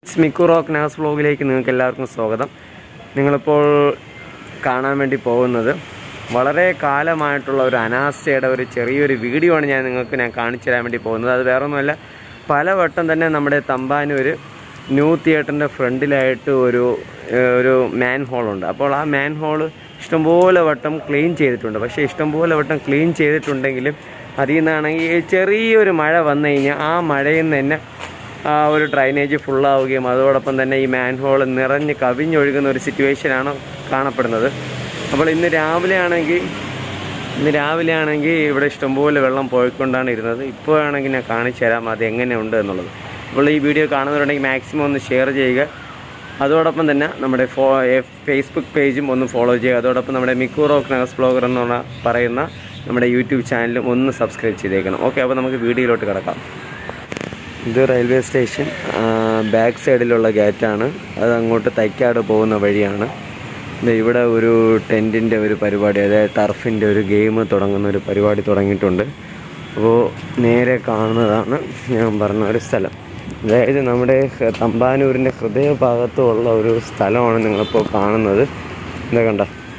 സ്മിക്കു rock നാസ് വ്ലോഗിലേക്ക് നിങ്ങൾക്ക് എല്ലാവർക്കും സ്വാഗതം നിങ്ങളിപ്പോൾ കാണാൻ വേണ്ടി പോകുന്നത് വളരെ കാലമായിട്ടുള്ള ഒരു അനാസ്ഥയുടെ ഒരു ചെറിയൊരു വീഡിയോ ആണ് ഞാൻ നിങ്ങൾക്ക് ഞാൻ കാണിച്ചു തരാൻ വേണ്ടി പോകുന്നത് അത് വേറെ ഒന്നുമല്ല പലവട്ടം തന്നെ നമ്മുടെ തമ്പാനൂർ ന്യൂ തിയേറ്ററിൻ്റെ ഫ്രണ്ടിലായിട്ട് ഒരു ഏഹ്, ഒരു മാൻ ഹോളുണ്ട് അപ്പോൾ ആ മാൻ ഹോള് ഇഷ്ടംപോലെ വട്ടം ക്ലീൻ ചെയ്തിട്ടുണ്ട് പക്ഷേ ഇഷ്ടംപോലെ വട്ടം ക്ലീൻ ചെയ്തിട്ടുണ്ടെങ്കിലും അതിൽ നിന്നാണെങ്കിൽ ചെറിയൊരു മഴ വന്നു കഴിഞ്ഞാൽ ആ മഴയിൽ നിന്ന് തന്നെ ആ ഒരു ഡ്രൈനേജ് ഫുള്ളാവുകയും അതോടൊപ്പം തന്നെ ഈ മാൻ ഹോൾ നിറഞ്ഞ് കവിഞ്ഞൊഴുകുന്ന ഒരു സിറ്റുവേഷനാണ് കാണപ്പെടുന്നത് അപ്പോൾ ഇന്ന് രാവിലെ ആണെങ്കിൽ ഇന്ന് രാവിലെ ആണെങ്കിൽ ഇവിടെ ഇഷ്ടംപോലെ വെള്ളം പോയിക്കൊണ്ടാണ് ഇരുന്നത് ഇപ്പോൾ ആണെങ്കിൽ ഞാൻ കാണിച്ചു തരാം അത് എങ്ങനെയുണ്ട് എന്നുള്ളത് അപ്പോൾ ഈ വീഡിയോ കാണുന്നവരുണ്ടെങ്കിൽ മാക്സിമം ഒന്ന് ഷെയർ ചെയ്യുക അതോടൊപ്പം തന്നെ നമ്മുടെ ഫോ എ- ഫേസ്ബുക്ക് പേജും ഒന്ന് ഫോളോ ചെയ്യുക അതോടൊപ്പം നമ്മുടെ മിക്കു റോക്ക് നഗസ് ബ്ലോഗർ എന്നുള്ള പറയുന്ന നമ്മുടെ യൂട്യൂബ് ചാനലും ഒന്ന് സബ്സ്ക്രൈബ് ചെയ്തേക്കണം ഓക്കെ അപ്പോൾ നമുക്ക് വീഡിയോയിലോട്ട് കിടക്കാം ഇത് റെയിൽവേ സ്റ്റേഷൻ ബാക്ക് സൈഡിലുള്ള ഗേറ്റാണ് അത് അങ്ങോട്ട് തൈക്കാട് പോകുന്ന വഴിയാണ് ദേ ഇവിടെ ഒരു ടെൻറ്റിൻ്റെ ഒരു പരിപാടി അതായത് ടർഫിൻ്റെ ഒരു ഗെയിം തുടങ്ങുന്ന ഒരു പരിപാടി തുടങ്ങിയിട്ടുണ്ട് അപ്പോൾ നേരെ കാണുന്നതാണ് ഞാൻ പറഞ്ഞ ഒരു സ്ഥലം അതായത് നമ്മുടെ ഹ- തമ്പാനൂരിൻ്റെ ഹൃദയഭാഗത്തുള്ള ഒരു സ്ഥലമാണ് നിങ്ങളിപ്പോൾ കാണുന്നത് എന്താ കണ്ട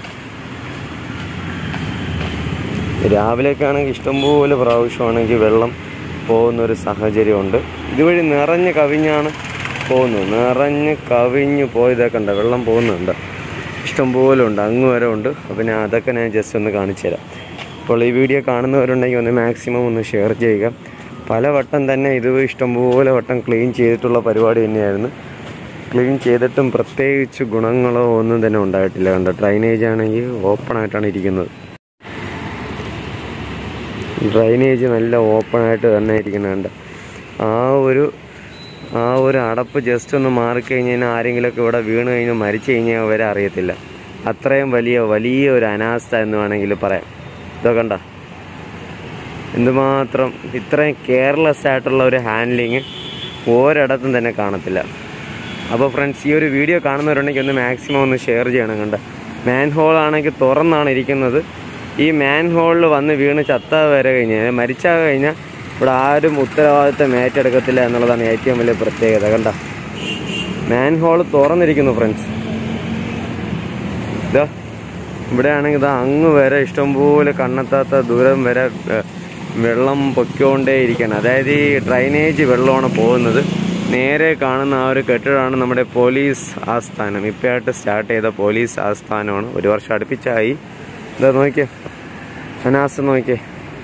രാവിലെയൊക്കെ ആണെങ്കിൽ ഇഷ്ടംപോലെ പ്രാവശ്യമാണെങ്കിൽ വെള്ളം പോകുന്ന ഒരു സാഹചര്യമുണ്ട് ഇതുവഴി നിറഞ്ഞ് കവിഞ്ഞാണ് പോകുന്നത് നിറഞ്ഞ് കവിഞ്ഞ് പോയതൊക്കെ ഉണ്ട് വെള്ളം പോകുന്നുണ്ട് ഇഷ്ടംപോലെ ഉണ്ട് അങ്ങ് വരെ ഉണ്ട് അപ്പോൾ ഞാൻ അതൊക്കെ ഞാൻ ജസ്റ്റ് ഒന്ന് കാണിച്ചു തരാം അപ്പോൾ ഈ വീഡിയോ കാണുന്നവരുണ്ടെങ്കിൽ ഒന്ന് മാക്സിമം ഒന്ന് ഷെയർ ചെയ്യുക പല വട്ടം തന്നെ ഇത് ഇഷ്ടംപോലെ വട്ടം ക്ലീൻ ചെയ്തിട്ടുള്ള പരിപാടി തന്നെയായിരുന്നു ക്ലീൻ ചെയ്തിട്ടും പ്രത്യേകിച്ച് ഗുണങ്ങളോ ഒന്നും തന്നെ ഉണ്ടായിട്ടില്ല കണ്ടോ ഡ്രൈനേജ് ആണെങ്കിൽ ഓപ്പൺ ആയിട്ടാണ് ഇരിക്കുന്നത് ഡ്രൈനേജ് നല്ല ഓപ്പൺ ആയിട്ട് തന്നെ ഇരിക്കുന്നുണ്ട് ആ ഒരു ആ ഒരു അടപ്പ് ജസ്റ്റ് ഒന്ന് മാറിക്കഴിഞ്ഞാൽ ആരെങ്കിലുമൊക്കെ ഇവിടെ വീണ് കഴിഞ്ഞാൽ മരിച്ചു കഴിഞ്ഞാൽ വരെ അറിയത്തില്ല അത്രയും വലിയ വലിയ ഒരു അനാസ്ഥ എന്ന് വേണമെങ്കിൽ പറയാം ഇതൊക്കെ കണ്ട എന്തുമാത്രം ഇത്രയും കെയർലെസ് ആയിട്ടുള്ള ഒരു ഹാൻഡ്ലിങ് ഒരിടത്തും തന്നെ കാണത്തില്ല അപ്പോൾ ഫ്രണ്ട്സ് ഈ ഒരു വീഡിയോ കാണുന്നവരുണ്ടെങ്കിൽ ഒന്ന് മാക്സിമം ഒന്ന് ഷെയർ ചെയ്യണം കണ്ട മാൻ ഹോൾ ആണെങ്കിൽ തുറന്നാണ് ഇരിക്കുന്നത് ഈ മാൻ ഹോളിൽ വന്ന് വീണ് ചത്ത വരെ കഴിഞ്ഞാൽ മരിച്ചാൽ കഴിഞ്ഞാൽ ഇവിടെ ആരും ഉത്തരവാദിത്തം ഏറ്റെടുക്കത്തില്ല എന്നുള്ളതാണ് ഏറ്റവും വലിയ പ്രത്യേകത കണ്ട മാൻ ഹോൾ തുറന്നിരിക്കുന്നു ഫ്രണ്ട്സ് ഇതാ ഇവിടെ ആണെങ്കിൽ ഇതാ അങ്ങ് വരെ ഇഷ്ടംപോലെ കണ്ണെത്താത്ത ദൂരം വരെ ഏ, വെള്ളം പൊയ്ക്കൊണ്ടേ ഇരിക്കണം അതായത് ഈ ഡ്രൈനേജ് വെള്ളമാണ് പോകുന്നത് നേരെ കാണുന്ന ആ ഒരു കെട്ടിടമാണ് നമ്മുടെ പോലീസ് ആസ്ഥാനം ഇപ്പോഴായിട്ട് സ്റ്റാർട്ട് ചെയ്ത പോലീസ് ആസ്ഥാനമാണ് ഒരു വർഷം അടുപ്പിച്ചായി ഇതാ നോക്കിയേ അനാസ് നോക്കിയേ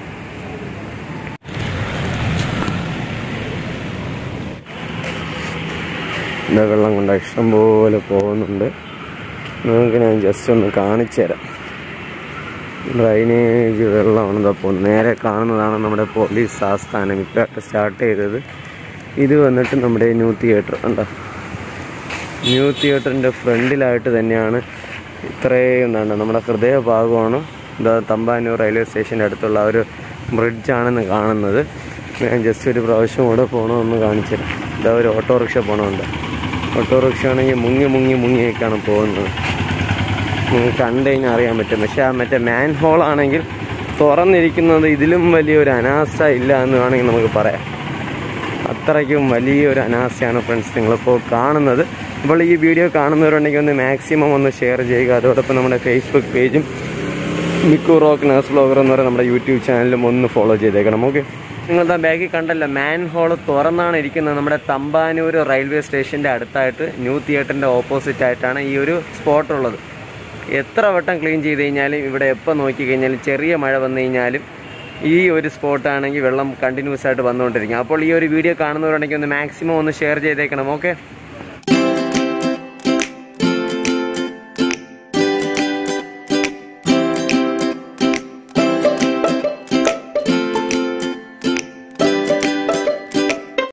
ഇതാ വെള്ളം കൊണ്ട് ഇഷ്ടംപോലെ പോകുന്നുണ്ട് നിങ്ങൾക്ക് ഞാൻ ജസ്റ്റ് ഒന്ന് കാണിച്ചു തരാം ഡ്രൈനേജ് വെള്ളമാണ് ഇതാ പോകുന്നത് നേരെ കാണുന്നതാണ് നമ്മുടെ പോലീസ് ആസ്ഥാനം ഇപ്പോഴൊക്കെ സ്റ്റാർട്ട് ചെയ്തത് ഇത് വന്നിട്ട് നമ്മുടെ ന്യൂ തിയേറ്റർ ഉണ്ടോ ന്യൂ തിയേറ്ററിൻ്റെ ഫ്രണ്ടിലായിട്ട് തന്നെയാണ് ഇത്രയും എന്താണ് നമ്മുടെ ഹൃദയഭാഗമാണ് ഇതാ തമ്പാനൂർ റെയിൽവേ സ്റ്റേഷൻ്റെ അടുത്തുള്ള ആ ഒരു ബ്രിഡ്ജാണെന്ന് കാണുന്നത് ഞാൻ ജസ്റ്റ് ഒരു പ്രാവശ്യം കൂടെ പോകണമെന്ന് കാണിച്ചു തരാം ഇതാ ഒരു ഓട്ടോറിക്ഷ പോകണമുണ്ട് ഓട്ടോറിക്ഷ ആണെങ്കിൽ മുങ്ങി മുങ്ങി മുങ്ങിയൊക്കെയാണ് പോകുന്നത് നിങ്ങൾക്ക് കണ്ടു കഴിഞ്ഞാൽ അറിയാൻ പറ്റും പക്ഷെ ആ മറ്റേ മാൻ ഹോൾ ആണെങ്കിൽ തുറന്നിരിക്കുന്നത് ഇതിലും വലിയൊരു അനാസ്ഥ ഇല്ല എന്ന് വേണമെങ്കിൽ നമുക്ക് പറയാം അത്രയ്ക്കും വലിയൊരു അനാസ്ഥയാണ് ഫ്രണ്ട്സ് നിങ്ങളിപ്പോൾ കാണുന്നത് അപ്പോൾ ഈ വീഡിയോ കാണുന്നവരുണ്ടെങ്കിൽ ഒന്ന് മാക്സിമം ഒന്ന് ഷെയർ ചെയ്യുക അതോടൊപ്പം നമ്മുടെ ഫേസ്ബുക്ക് പേജും മിക്കു റോക്ക് നേഴ്സ് ബ്ലോഗർ എന്ന് പറയുന്ന നമ്മുടെ യൂട്യൂബ് ചാനലും ഒന്ന് ഫോളോ ചെയ്തേക്കണം ഓക്കെ നിങ്ങളുടെ ബാഗിൽ കണ്ടല്ലോ മാൻ ഹോൾ തുറന്നാണ് ഇരിക്കുന്നത് നമ്മുടെ തമ്പാനൂർ റെയിൽവേ സ്റ്റേഷൻ്റെ അടുത്തായിട്ട് ന്യൂ തിയേറ്ററിൻ്റെ ഓപ്പോസിറ്റ് ആയിട്ടാണ് ഈ ഒരു സ്പോട്ട് ഉള്ളത് എത്ര വട്ടം ക്ലീൻ ചെയ്ത് കഴിഞ്ഞാലും ഇവിടെ എപ്പോൾ നോക്കി കഴിഞ്ഞാലും ചെറിയ മഴ വന്നു കഴിഞ്ഞാലും ഈ ഒരു സ്പോട്ടാണെങ്കിൽ വെള്ളം കണ്ടിന്യൂസ് ആയിട്ട് വന്നുകൊണ്ടിരിക്കും അപ്പോൾ ഈ ഒരു വീഡിയോ കാണുന്നവരുണ്ടെങ്കിൽ ഒന്ന് മാക്സിമം ഒന്ന് ഷെയർ ചെയ്തേക്കണം ഓക്കെ